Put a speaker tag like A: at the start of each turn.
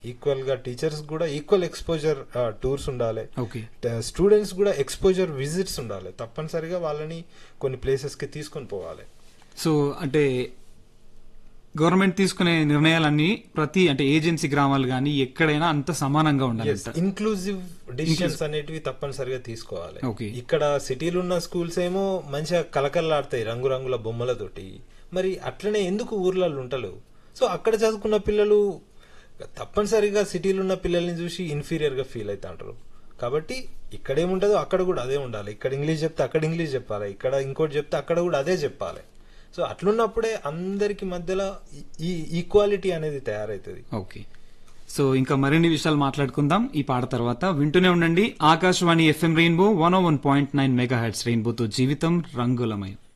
A: Equal గా teachers కూడా equal exposure tours ఉండాలి
B: ఓకే
A: స్టూడెంట్స్ కూడా ఎక్స్పోజర్ విజిట్స్ ఉండాలి తప్పనిసరిగా వాళ్ళని కొన్ని ప్లేసెస్ కి తీసుకొని పోవాలి
B: సో అంటే గవర్నమెంట్ తీసుకునే నిర్ణయాలన్నీ ప్రతి అంటే ఏజెన్సీ గ్రామాలు కానీ ఎక్కడైనా అంత సమానంగా ఉండాలి
A: ఇన్క్లూజివ్ డిసిషన్స్ అనేటివి తప్పనిసరిగా తీసుకోవాలి
B: Okay.
A: ఇక్కడ సిటీలో ఉన్న స్కూల్స్ ఏమో మంచిగా కలకల్లాడతాయి రంగురంగుల బొమ్మలతోటి మరి అట్లనే ఎందుకు ఊర్లలో ఉంటలేవు సో అక్కడ చదువుకున్న పిల్లలు తప్పనిసరిగా సిటీలో ఉన్న పిల్లల్ని చూసి ఇన్ఫీరియర్ గా ఫీల్ అవుతాంటారు కాబట్టి ఇక్కడ ఏముంటుందో అక్కడ కూడా అదే ఉండాలి ఇక్కడ ఇంగ్లీష్ చెప్తే అక్కడ ఇంగ్లీష్ చెప్పాలి ఇక్కడ ఇంకోటి చెప్తే అక్కడ కూడా అదే చెప్పాలి సో అట్లున్నప్పుడే అందరికి మధ్యలో ఈ- ఈ ఈక్వాలిటీ అనేది తయారవుతుంది
B: ఓకే సో ఇంకా మరిన్ని విషయాలు మాట్లాడుకుందాం ఈ పాట తర్వాత వింటూనే ఉండండి Akashvani FM rainbow one one point nine megahertz రెయిన్బోతో జీవితం రంగులమయం